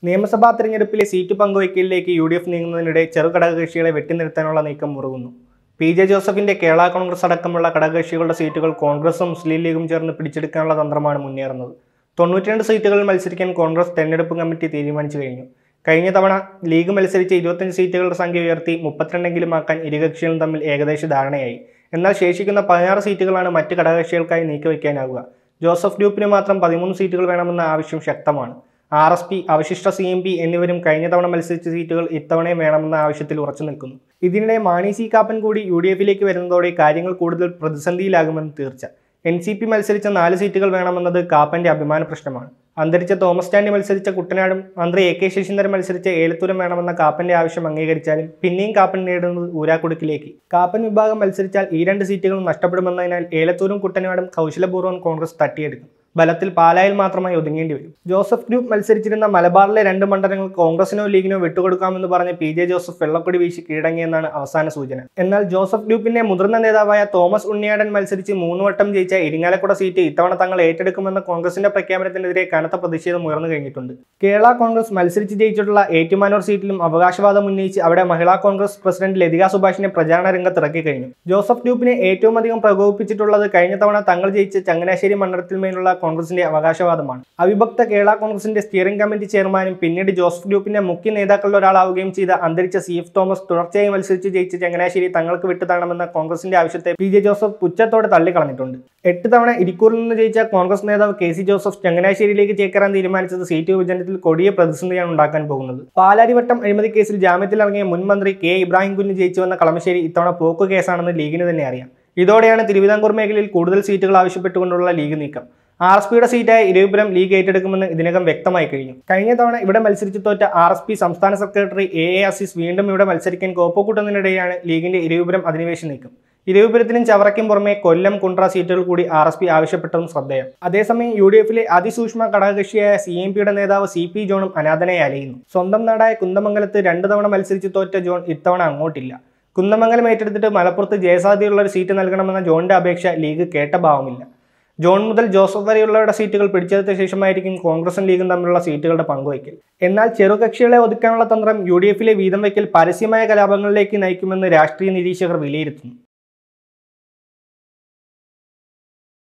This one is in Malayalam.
നിയമസഭാ തെരഞ്ഞെടുപ്പിലെ സീറ്റ് പങ്കുവയ്ക്കലിലേക്ക് യു ഡി എഫ് നീങ്ങുന്നതിനിടെ ചെറു ഘടകകക്ഷികളെ വെട്ടിനിർത്താനുള്ള നീക്കം മുറുകുന്നു പി ജെ ജോസഫിന്റെ കേരള കോൺഗ്രസ് അടക്കമുള്ള ഘടകകക്ഷികളുടെ സീറ്റുകൾ കോൺഗ്രസും മുസ്ലിം ലീഗും ചേർന്ന് പിടിച്ചെടുക്കാനുള്ള തന്ത്രമാണ് മുന്നേറുന്നത് തൊണ്ണൂറ്റിരണ്ട് സീറ്റുകളിൽ മത്സരിക്കാൻ കോൺഗ്രസ് തെരഞ്ഞെടുപ്പ് കമ്മിറ്റി തീരുമാനിച്ചു കഴിഞ്ഞു കഴിഞ്ഞ തവണ ലീഗ് മത്സരിച്ച ഇരുപത്തഞ്ച് സീറ്റുകളുടെ സംഖ്യ ഉയർത്തി മുപ്പത്തിരണ്ടെങ്കിലും ആക്കാൻ ഇരുകക്ഷികളും തമ്മിൽ ഏകദേശ ധാരണയായി എന്നാൽ ശേഷിക്കുന്ന പതിനാറ് സീറ്റുകളാണ് മറ്റ് ഘടകകക്ഷികൾക്കായി നീക്കിവെക്കാനാവുക ജോസഫ് ഗ്രൂപ്പിന് മാത്രം പതിമൂന്ന് സീറ്റുകൾ വേണമെന്ന ആവശ്യം ശക്തമാണ് ആർ എസ് പി അവശിഷ്ട സി എം പി എന്നിവരും കഴിഞ്ഞ തവണ മത്സരിച്ച സീറ്റുകൾ ഇത്തവണയും വേണമെന്ന ആവശ്യത്തിൽ ഉറച്ചു നിൽക്കുന്നു ഇതിനിടെ മാണി സി കാപ്പൻ കൂടി യു ഡി എഫിലേക്ക് വരുന്നതോടെ കാര്യങ്ങൾ കൂടുതൽ പ്രതിസന്ധിയിലാകുമെന്ന് തീർച്ച എൻ സി പി മത്സരിച്ച നാല് സീറ്റുകൾ വേണമെന്നത് കാപ്പന്റെ അഭിമാന പ്രശ്നമാണ് അന്തരിച്ച തോമസ് ചാണ്ടി മത്സരിച്ച കുട്ടനാടും മന്ത്രി എ കെ ശശീന്ദ്രൻ മത്സരിച്ച ഏലത്തൂരം വേണമെന്ന കാപ്പന്റെ ആവശ്യം അംഗീകരിച്ചാലും പിന്നെയും കാപ്പൻ നേടുന്നത് ഊരാക്കുടുക്കിലേക്ക് കാപ്പൻ വിഭാഗം മത്സരിച്ചാൽ ഈ രണ്ട് സീറ്റുകളും നഷ്ടപ്പെടുമെന്നതിനാൽ ഏലത്തൂരും കുട്ടനാടും കൗശലപൂർവ്വം കോൺഗ്രസ് തട്ടിയെടുക്കും ബലത്തിൽ പാലായിൽ മാത്രമായി ഒതുങ്ങേണ്ടി വരും ജോസഫ് ഗ്രൂപ്പ് മത്സരിച്ചിരുന്ന മലബാറിലെ രണ്ട് മണ്ഡലങ്ങൾ കോൺഗ്രസിനോ ലീഗിനോ വിട്ടുകൊടുക്കാമെന്ന് പറഞ്ഞ് പി ജെ ജോസഫ് വെള്ളക്കൊടി വീശി കീഴടങ്ങിയെന്നാണ് അവസാന സൂചന എന്നാൽ ജോസഫ് ഗ്രൂപ്പിന്റെ മുതിർന്ന നേതാവായ തോമസ് ഉണ്ണിയാടൻ മത്സരിച്ച് മൂന്ന് വട്ടം ജയിച്ച ഇരിങ്ങാലക്കുട സീറ്റ് ഇത്തവണ തങ്ങൾ ഏറ്റെടുക്കുമെന്ന കോൺഗ്രസിന്റെ പ്രഖ്യാപനത്തിനെതിരെ കനത്ത പ്രതിഷേധം ഉയർന്നു കഴിഞ്ഞിട്ടുണ്ട് കേരള കോൺഗ്രസ് മത്സരിച്ച് ജയിച്ചിട്ടുള്ള ഏറ്റുമാനൂർ സീറ്റിലും അവകാശവാദം ഉന്നയിച്ച് അവിടെ മഹിളാ കോൺഗ്രസ് പ്രസിഡന്റ് ലതിക സുഭാഷിനെ പ്രചാരണ രംഗത്ത് ഇറക്കി കഴിഞ്ഞു ജോസഫ് ഗ്രൂപ്പിനെ ഏറ്റവും അധികം പ്രകോപിപ്പിച്ചിട്ടുള്ളത് കഴിഞ്ഞ തവണ തങ്ങൾ ജയിച്ച ചങ്ങനാശ്ശേരി മണ്ഡലത്തിന്മേലുള്ള കോൺഗ്രസിന്റെ അവകാശവാദമാണ് അവിഭക്ത കേരള കോൺഗ്രസിന്റെ സ്റ്റിയറിംഗ് കമ്മിറ്റി ചെയർമാനും പിന്നീട് ജോസഫ് ഗ്രൂപ്പിന്റെ മുഖ്യ നേതാക്കളിൽ ഒരാളാവുകയും ചെയ്ത അന്തരിച്ച സി എഫ് തോമസ് തുടർച്ചയായി മത്സരിച്ച് ജയിച്ച ചങ്ങനാശ്ശേരി തങ്ങൾക്ക് വിട്ടുതരണമെന്ന കോൺഗ്രസിന്റെ ആവശ്യത്തെ പി ജെ ജോസഫ് പുച്ഛത്തോടെ തള്ളിക്കളഞ്ഞിട്ടുണ്ട് എട്ട് തവണ ഇരിക്കൂറിൽ നിന്ന് ജയിച്ച കോൺഗ്രസ് നേതാവ് കെ സി ജോസഫ് ചങ്ങനാശ്ശേരിയിലേക്ക് ചേക്കേറാൻ തീരുമാനിച്ചത് സീറ്റ് വിഭജനത്തിൽ കൊടിയ പ്രതിസന്ധിയാണ് ഉണ്ടാക്കാൻ പോകുന്നത് പാലാരിവട്ടം അഴിമതി കേസിൽ ജാമ്യത്തിലിറങ്ങിയ മുൻ മന്ത്രി കെ ഇബ്രാഹിം കുഞ്ഞ് ജയിച്ചു വന്ന കളമശ്ശേരി ഇത്തവണ പോക്ക് കേസാണെന്ന് ലീഗിന് തന്നെ അറിയാം ഇതോടെയാണ് തിരുവിതാംകൂർ മേഖലയിൽ കൂടുതൽ സീറ്റുകൾ ആവശ്യപ്പെട്ടുകൊണ്ടുള്ള ലീഗ് നീക്കം ആർ എസ് പിയുടെ സീറ്റായ ഇരുപുരം ലീഗ് ഏറ്റെടുക്കുമെന്ന് ഇതിനകം വ്യക്തമായി കഴിഞ്ഞു കഴിഞ്ഞ തവണ ഇവിടെ മത്സരിച്ചു തോറ്റ ആർ എസ് പി സംസ്ഥാന സെക്രട്ടറി എ എ അസീസ് വീണ്ടും ഇവിടെ മത്സരിക്കാൻ കോപ്പക്കൂട്ടുന്നതിനിടെയാണ് ലീഗിന്റെ ഇരുപുരം അധിനിവേശ നീക്കം ഇരുപുരത്തിനും ചവറയ്ക്കും പുറമെ കൊല്ലം കുണ്ട്ര സീറ്റുകൾ കൂടി ആർ എസ് പി ആവശ്യപ്പെട്ടതും ശ്രദ്ധേയം അതേസമയം യു ഡി എഫിലെ അതിസൂക്ഷ്മ ഘടകകക്ഷിയായ സി എം പിയുടെ നേതാവ് സി പി ജോണും അനാഥനെ അലയുന്നു സ്വന്തം നാടായ കുന്ദമംഗലത്ത് രണ്ട് തവണ മത്സരിച്ച് തോറ്റ ജോൺ ഇത്തവണ അങ്ങോട്ടില്ല കുന്നമംഗലം ഏറ്റെടുത്തിട്ട് മലപ്പുറത്ത് ജയസാധ്യതയുള്ള ഒരു സീറ്റ് നൽകണമെന്ന ജോണിന്റെ അപേക്ഷ ലീഗ് കേട്ട ഭാവമില്ല ജോൺ മുതൽ ജോസഫ് വരെയുള്ളവരുടെ സീറ്റുകൾ പിടിച്ചെടുത്ത ശേഷമായിരിക്കും കോൺഗ്രസും ലീഗും തമ്മിലുള്ള സീറ്റുകളുടെ പങ്കുവയ്ക്കൽ എന്നാൽ ചെറുകക്ഷികളെ ഒതുക്കാനുള്ള തന്ത്രം യു ഡി എഫിലെ വീതം വയ്ക്കൽ പരസ്യമായ കലാപങ്ങളിലേക്ക് നയിക്കുമെന്ന് രാഷ്ട്രീയ നിരീക്ഷകർ വിലയിരുത്തുന്നു